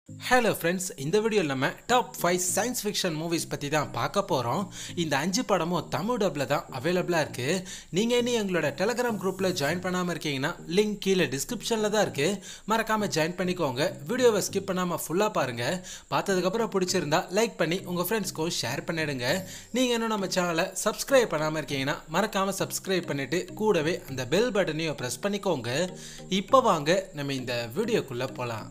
hello friends இந்த வீடியோவில் நம்ம top five science fiction movies பற்றி தான் பார்க்க போகிறோம் இந்த அஞ்சு படமும் தமிழ் டப்பில் தான் அவைலபிளாக இருக்குது நீங்கள் இனி எங்களோட டெலகிராம் குரூப்பில் ஜாயின் பண்ணாமல் இருக்கீங்கன்னா லிங்க் கீழே டிஸ்கிரிப்ஷனில் தான் இருக்குது மறக்காமல் ஜாயின் பண்ணிக்கோங்க வீடியோவை ஸ்கிப் பண்ணாமல் ஃபுல்லாக பாருங்கள் பார்த்ததுக்கப்புறம் பிடிச்சிருந்தா லைக் பண்ணி உங்கள் ஃப்ரெண்ட்ஸ்க்கும் ஷேர் பண்ணிடுங்க நீங்கள் இன்னும் நம்ம சேனலை சப்ஸ்கிரைப் பண்ணாமல் இருக்கீங்கன்னா மறக்காமல் சப்ஸ்கிரைப் பண்ணிவிட்டு கூடவே அந்த பெல் பட்டனையும் ப்ரெஸ் பண்ணிக்கோங்க இப்போ வாங்க நம்ம இந்த வீடியோக்குள்ளே போகலாம்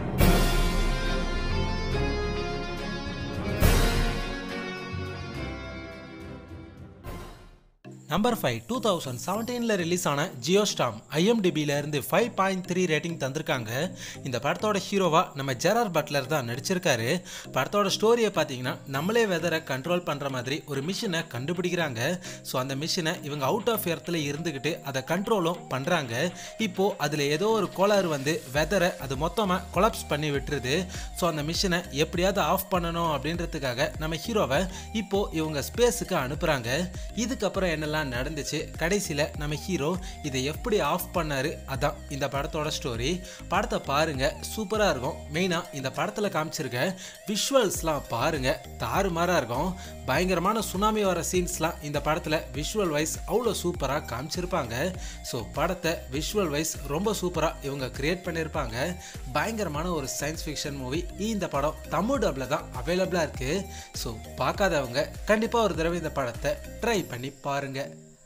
நம்பர் ஃபைவ் டூ தௌசண்ட் செவன்டீனில் ரிலீஸ் ஆன ஜியோ ஸ்டாம் ஐஎம்டிபியில இருந்து ஃபைவ் பாயிண்ட் த்ரீ ரேட்டிங் தந்திருக்காங்க இந்த படத்தோட ஹீரோவா நம்ம ஜெரார் பட்லர் தான் நடிச்சிருக்காரு படத்தோட ஸ்டோரியை பார்த்தீங்கன்னா நம்மளே வெதரை கண்ட்ரோல் பண்ணுற மாதிரி ஒரு மிஷினை கண்டுபிடிக்கிறாங்க ஸோ அந்த மிஷினை இவங்க அவுட் ஆஃப் எர்த்தில் இருந்துக்கிட்டு அதை கண்ட்ரோலும் பண்ணுறாங்க இப்போ அதில் ஏதோ ஒரு கோளாறு வந்து வெதரை அது மொத்தமாக கொலாப்ஸ் பண்ணி விட்டுருது ஸோ அந்த மிஷினை எப்படியாவது ஆஃப் பண்ணணும் அப்படின்றதுக்காக நம்ம ஹீரோவை இப்போ இவங்க ஸ்பேஸுக்கு அனுப்புகிறாங்க இதுக்கப்புறம் என்னெல்லாம் நடந்துச்சு கடைசியில் நம்ம ஹீரோ இதை எப்படி ஆஃப் பண்ணாரு அதான் இந்த படத்தோட ஸ்டோரி படத்தை பாருங்க சூப்பராக இருக்கும் மெயினாக இந்த படத்தில் காமிச்சிருக்க விஷுவல்ஸ்லாம் பாருங்க தாறுமாறாக இருக்கும் பயங்கரமான சுனாமி வர சீன்ஸ்லாம் இந்த படத்தில் விஷுவல் வைஸ் அவ்வளோ சூப்பராக காமிச்சிருப்பாங்க ஸோ படத்தை விஷுவல் வைஸ் ரொம்ப சூப்பராக இவங்க கிரியேட் பண்ணியிருப்பாங்க பயங்கரமான ஒரு சயின்ஸ் ஃபிக்ஷன் மூவி இந்த படம் தமிழ் டப்பில் தான் அவைலபிளாக இருக்குது ஸோ பார்க்காதவங்க கண்டிப்பாக ஒரு தடவை இந்த படத்தை ட்ரை பண்ணி பாருங்க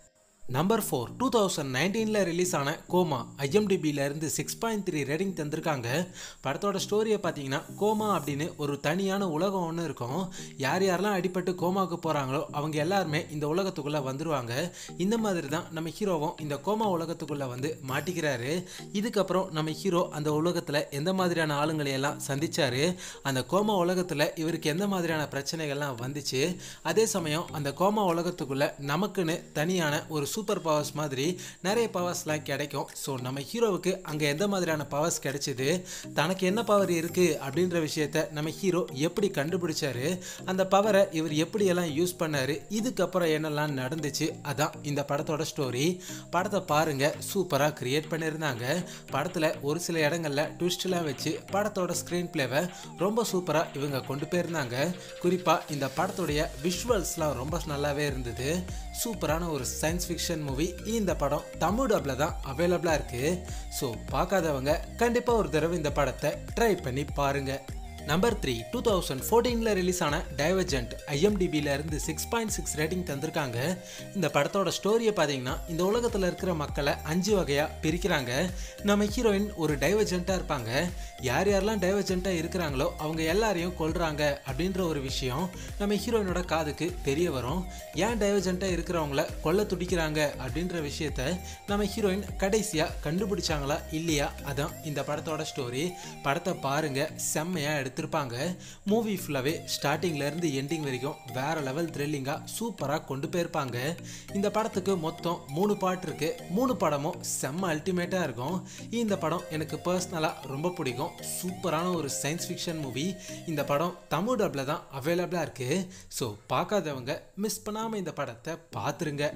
நம்பர் ஃபோர் டூ தௌசண்ட் நைன்டீனில் ரிலீஸ் ஆன கோமா ஐஎம்டிபியிலேருந்து சிக்ஸ் பாயிண்ட் த்ரீ ரேட்டிங் தந்திருக்காங்க படத்தோட ஸ்டோரியை பார்த்தீங்கன்னா கோமா அப்படின்னு ஒரு தனியான உலகம் ஒன்று இருக்கும் யார் யாரெல்லாம் அடிபட்டு கோமாவுக்கு போகிறாங்களோ அவங்க எல்லாருமே இந்த உலகத்துக்குள்ளே வந்துருவாங்க இந்த மாதிரி தான் நம்ம ஹீரோவும் இந்த கோமா உலகத்துக்குள்ளே வந்து மாட்டிக்கிறாரு இதுக்கப்புறம் நம்ம ஹீரோ அந்த உலகத்தில் எந்த மாதிரியான ஆளுங்களை எல்லாம் சந்திச்சாரு அந்த கோமா உலகத்தில் இவருக்கு எந்த மாதிரியான பிரச்சனைகள்லாம் வந்துச்சு அதே சமயம் அந்த கோமா உலகத்துக்குள்ளே நமக்குன்னு தனியான ஒரு சூப்பர் பவர்ஸ் மாதிரி நிறைய பவர்ஸ்லாம் கிடைக்கும் ஸோ நம்ம ஹீரோவுக்கு அங்கே எந்த மாதிரியான பவர்ஸ் கிடைச்சிது தனக்கு என்ன பவர் இருக்குது அப்படின்ற விஷயத்த நம்ம ஹீரோ எப்படி கண்டுபிடிச்சாரு அந்த பவரை இவர் எப்படியெல்லாம் யூஸ் பண்ணாரு இதுக்கப்புறம் என்னெல்லாம் நடந்துச்சு அதான் இந்த படத்தோட ஸ்டோரி படத்தை பாருங்க சூப்பராக கிரியேட் பண்ணியிருந்தாங்க படத்தில் ஒரு சில இடங்களில் ட்விஸ்ட்லாம் வச்சு படத்தோட ஸ்க்ரீன் பிளேவை ரொம்ப சூப்பராக இவங்க கொண்டு போயிருந்தாங்க குறிப்பாக இந்த படத்துடைய விஷுவல்ஸ்லாம் ரொம்ப நல்லாவே இருந்தது சூப்பரான ஒரு சயின்ஸ் ஃபிக்ஷன் மூவி இந்த படம் தமிழ் டப்பில் தான் அவைலபிளாக இருக்குது ஸோ பார்க்காதவங்க கண்டிப்பாக ஒரு தடவை இந்த படத்தை ட்ரை பண்ணி பாருங்கள் நம்பர் த்ரீ டூ தௌசண்ட் ஃபோர்டீனில் ரிலீஸ் ஆன டைவர்ஜென்ட் ஐஎம்டிபியில் இருந்து சிக்ஸ் பாயிண்ட் சிக்ஸ் ரேட்டிங் தந்திருக்காங்க இந்த படத்தோட ஸ்டோரியை பார்த்தீங்கன்னா இந்த உலகத்தில் இருக்கிற மக்களை அஞ்சு வகையாக பிரிக்கிறாங்க நம்ம ஹீரோயின் ஒரு டைவர்ஜென்ட்டாக இருப்பாங்க யார் யாரெல்லாம் டைவர்ஜென்ட்டாக இருக்கிறாங்களோ அவங்க எல்லாரையும் கொல்றாங்க அப்படின்ற ஒரு விஷயம் நம்ம ஹீரோயினோட காதுக்கு தெரிய வரும் ஏன் டைவர்ஜென்ட்டாக இருக்கிறவங்கள கொல்ல துடிக்கிறாங்க அப்படின்ற விஷயத்த நம்ம ஹீரோயின் கடைசியாக கண்டுபிடிச்சாங்களா இல்லையா அதான் இந்த படத்தோட ஸ்டோரி படத்தை பாருங்க செம்மையாக எடுத்து எடுத்திருப்பாங்க மூவி ஃபுல்லாகவே ஸ்டார்டிங்லேருந்து எண்டிங் வரைக்கும் வேற லெவல் த்ரில்லிங்காக சூப்பராக கொண்டு போயிருப்பாங்க இந்த படத்துக்கு மொத்தம் மூணு பாட்டு இருக்கு மூணு படமும் செம்ம அல்டிமேட்டாக இருக்கும் இந்த படம் எனக்கு பர்சனலாக ரொம்ப பிடிக்கும் சூப்பரான ஒரு சயின்ஸ் ஃபிக்ஷன் மூவி இந்த படம் தமிழ் டப்பில் தான் அவைலபிளாக இருக்குது ஸோ பார்க்காதவங்க மிஸ் பண்ணாமல் இந்த படத்தை பார்த்துருங்க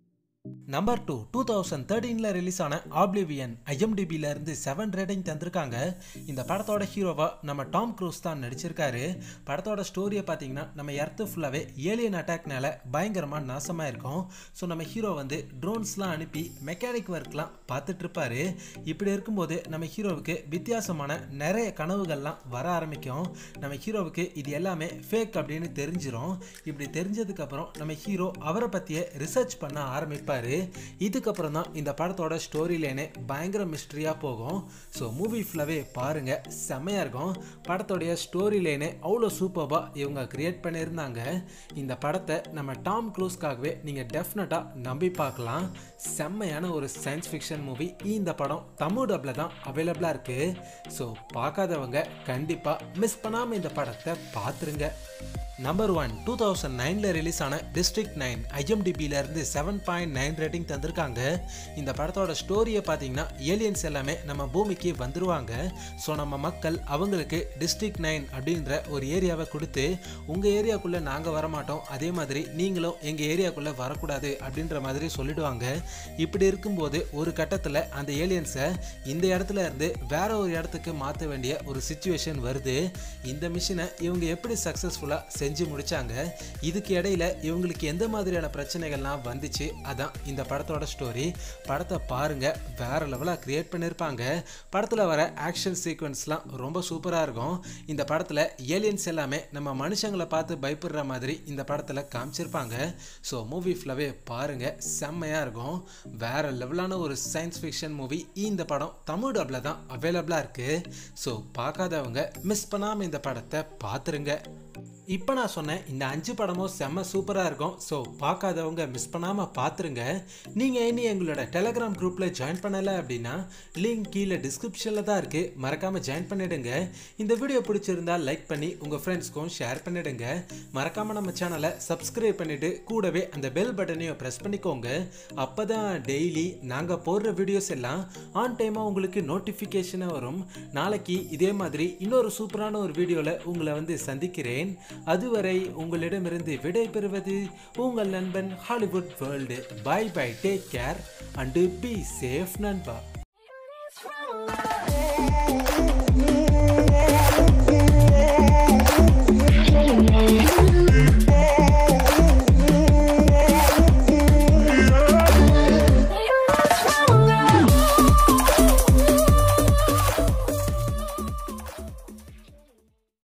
நம்பர் டூ டூ தௌசண்ட் தேர்ட்டீனில் ரிலீஸ் ஆன ஆப்ளிவியன் ஐஎம்டிபியில் இருந்து செவன் ரேட்டிங் தந்திருக்காங்க இந்த படத்தோட ஹீரோவா நம்ம டாம் க்ரூஸ் தான் நடிச்சிருக்காரு படத்தோட ஸ்டோரியை பார்த்தீங்கன்னா நம்ம எர்த்து ஃபுல்லாகவே ஏலியன் அட்டாக்னால பயங்கரமாக நாசமாக இருக்கும் ஸோ நம்ம ஹீரோ வந்து ட்ரோன்ஸ்லாம் அனுப்பி மெக்கானிக் ஒர்க்லாம் பார்த்துட்டு இருப்பாரு இப்படி இருக்கும்போது நம்ம ஹீரோவுக்கு வித்தியாசமான நிறைய கனவுகள்லாம் வர ஆரம்பிக்கும் நம்ம ஹீரோவுக்கு இது எல்லாமே ஃபேக் அப்படின்னு தெரிஞ்சிடும் இப்படி தெரிஞ்சதுக்கப்புறம் நம்ம ஹீரோ அவரை பற்றிய ரிசர்ச் பண்ண ஆரம்பிப்பார் இருப்பார் இதுக்கப்புறம் தான் இந்த படத்தோட ஸ்டோரி லைனே பயங்கர மிஸ்ட்ரியாக போகும் ஸோ மூவி ஃபுல்லாகவே பாருங்கள் செம்மையாக இருக்கும் படத்தோடைய ஸ்டோரி லைனே அவ்வளோ சூப்பராக இவங்க க்ரியேட் பண்ணியிருந்தாங்க இந்த படத்தை நம்ம டாம் க்ளூஸ்க்காகவே நீங்கள் டெஃபினட்டாக நம்பி பார்க்கலாம் செம்மையான ஒரு சயின்ஸ் ஃபிக்ஷன் மூவி இந்த படம் தமிழ் டப்பில் தான் அவைலபிளாக இருக்குது ஸோ பார்க்காதவங்க கண்டிப்பாக மிஸ் பண்ணாமல் இந்த படத்தை பார்த்துருங்க நம்பர் ஒன் டூ தௌசண்ட் நைனில் ரிலீஸ் ஆன டிஸ்ட்ரிக்ட் நைன் ஐஎம்டிபியிலேருந்து செவன் பாயிண்ட் நைன் ரேட்டிங் தந்திருக்காங்க இந்த படத்தோட ஸ்டோரியை பார்த்தீங்கன்னா ஏலியன்ஸ் எல்லாமே நம்ம பூமிக்கு வந்துருவாங்க ஸோ நம்ம மக்கள் அவங்களுக்கு டிஸ்ட்ரிக்ட் நைன் அப்படின்ற ஒரு ஏரியாவை கொடுத்து உங்கள் ஏரியாக்குள்ளே நாங்கள் வரமாட்டோம் அதே மாதிரி நீங்களும் எங்கள் ஏரியாக்குள்ளே வரக்கூடாது அப்படின்ற மாதிரி சொல்லிடுவாங்க இப்படி இருக்கும்போது ஒரு கட்டத்தில் அந்த ஏலியன்ஸை இந்த இடத்துல இருந்து வேற ஒரு இடத்துக்கு மாற்ற வேண்டிய ஒரு சுச்சுவேஷன் வருது இந்த மிஷினை இவங்க எப்படி சக்ஸஸ்ஃபுல்லாக செஞ்சு முடிச்சாங்க இதுக்கு இடையில இவங்களுக்கு எந்த மாதிரியான பிரச்சனைகள்லாம் வந்துச்சு அதான் இந்த படத்தோட ஸ்டோரி படத்தை பாருங்க வேற லெவலாக கிரியேட் பண்ணியிருப்பாங்க படத்தில் வர ஆக்ஷன் சீக்வன்ஸ்லாம் ரொம்ப சூப்பராக இருக்கும் இந்த படத்தில் ஏலியன்ஸ் எல்லாமே நம்ம மனுஷங்களை பார்த்து பயப்படுற மாதிரி இந்த படத்தில் காமிச்சிருப்பாங்க ஸோ மூவி ஃபுல்லாகவே பாருங்க செம்மையாக இருக்கும் வேற லெவலான ஒரு சயின்ஸ் ஃபிக்ஷன் மூவி இந்த படம் தமிழ் டப்பில் தான் அவைலபிளாக இருக்குது ஸோ பார்க்காதவங்க மிஸ் பண்ணாமல் இந்த படத்தை பார்த்துருங்க இப்போ நான் சொன்னேன் இந்த அஞ்சு படமும் செம்ம சூப்பராக இருக்கும் ஸோ பார்க்காதவங்க மிஸ் பண்ணாமல் பார்த்துருங்க நீங்கள் இனி எங்களோட டெலகிராம் குரூப்பில் ஜாயின் பண்ணலை அப்படின்னா லிங்க் கீழே டிஸ்கிரிப்ஷனில் தான் இருக்குது மறக்காமல் ஜாயின் பண்ணிடுங்க இந்த வீடியோ பிடிச்சிருந்தா லைக் பண்ணி உங்கள் ஃப்ரெண்ட்ஸ்க்கும் ஷேர் பண்ணிடுங்க மறக்காமல் நம்ம சேனலை சப்ஸ்கிரைப் பண்ணிவிட்டு கூடவே அந்த பெல் பட்டனையும் ப்ரெஸ் பண்ணிக்கோங்க அப்போ தான் டெய்லி நாங்கள் போடுற வீடியோஸ் எல்லாம் ஆன் டைமாக உங்களுக்கு நோட்டிஃபிகேஷனாக வரும் நாளைக்கு இதே மாதிரி இன்னொரு சூப்பரான ஒரு வீடியோவில் உங்களை வந்து சந்திக்கிறேன் அதுவரை உங்களிடமிருந்து விடை பெறுவது உங்கள் நண்பன் Hollywood world bye bye take care and be safe நண்பா